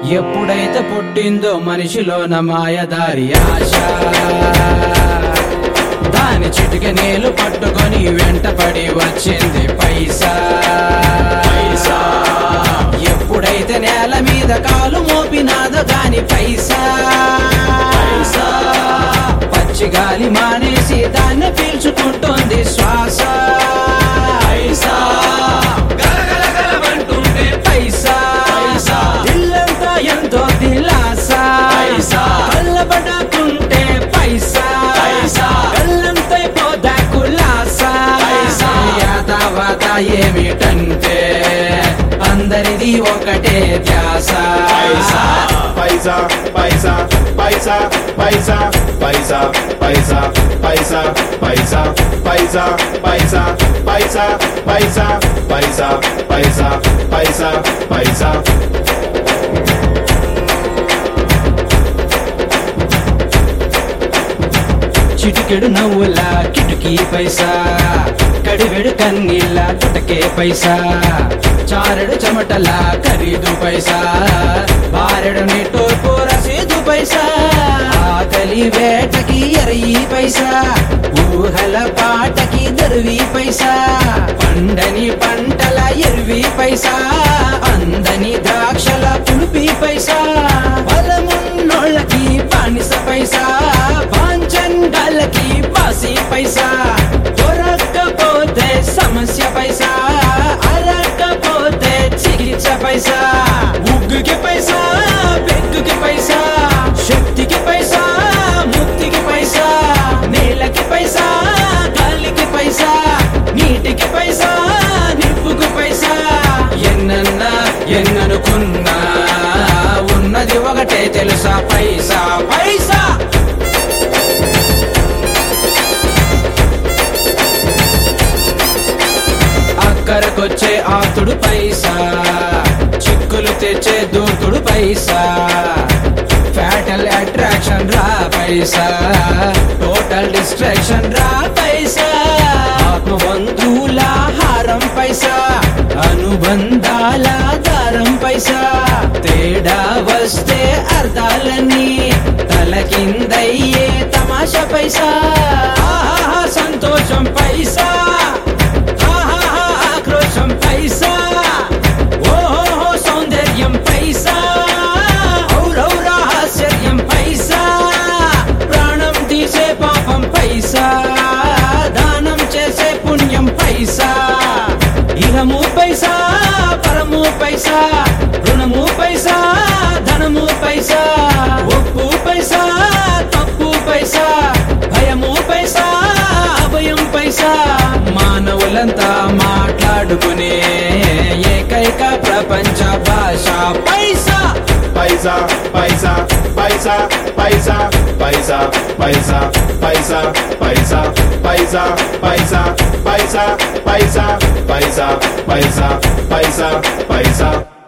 ఎప్పుడైతే పుట్టిందో మనిషిలోన మాయదారి ఆశ దాని చిటిక నేలు పట్టుకొని వెంటపడి వచ్చింది పైసా పైసా ఎప్పుడైతే నేల మీద కాలు మోపినాదో దాని పైసా పైసా పచ్చి గాలి మానేసి దాన్ని పీల్చుకుంటోంది శ్వాస పైసా గలగలగలమంటుంటే పైసా పైసా ఇల్లంతా ఎంతో దిలాసా పైసా కళ్ళబడకుంటే పైసా పైసా కళ్ళంతై పోదా కులాసా పైసా యాతావాత ఏమిటంటే అందరిది ఒకటే ధ్యాస పైసా పైసా పైసా పైసా పైసా పైసా పైసా పైసా పైసా పైసా పైసా పైసా పైసా పైసా పైసా పైసా పైసా చిటికెడు నవ్వుల కిటుకీ పైసా కడివెడు కన్నీళ్ళ తుటకే పైసా చారెడు చెమటల ఖరీదు పైసా బారెడు నిట్టూర్పు రసీదు పైసా ఆకలి వేటకి ఎరయి పైసా ఊహల పాటకి దరువి పైసా పండని పంటల ఎరువి పైసా అందని ద్రాక్షల పులిపి పైసా బలమున్నోళ్ళకి బానిస పైసా పాంచండాలకి బాసి పైసా దొరక్కపోతే సమస్య పైసా అరక్కపోతే చికిత్స పైసా ముగ్గుకి పైసా పెగ్గుకి పైసా శక్తికి పైసా ముక్తికి పైసా నేలకి పైసా గాలికి పైసా నీటికి పైసా నిప్పుకు పైసా ఎన్నన్నా ఎన్ననుకున్నా ఉన్నది ఒకటే తెలుసా పైసా పైసా అక్కరకొచ్చే ఆతుడు పైసా చిక్కులు తెచ్చే దూకుడు పైసా ఫ్యాటల్ అట్రాక్షన్ రా పైసా టోటల్ డిస్ట్రాక్షన్ రా పైసా ఆత్మబంధువుల హారం పైసా అనుబంధాల దారం పైసా తేడా వస్తే అర్థాలన్నీ తలకిందయ్యే తమాషా పైసా ఆహాహా సంతోషం పైసా ఆహాహా ఆక్రోశం పైసా ఓహో సౌందర్యం పైసా ఔరౌరా ఆశ్చర్యం పైసా ప్రాణం తీసే పాపం పైసా దానం చేసే పుణ్యం పైసా ఇహము పైసా పరము పైసా రుణము పైసా ధనము పైసా ఒప్పు పైసా తప్పు పైసా భయము పైసా అభయం పైసా మానవులంతా మాట్లాడుకునే ఏకైక ప్రపంచ భాష పైసా పైసా పైసా పైసా పైసా పైసా పైసా పైసా పైసా పైసా పైసా పైసా పైసా పైసా పైసా పైసా పైసా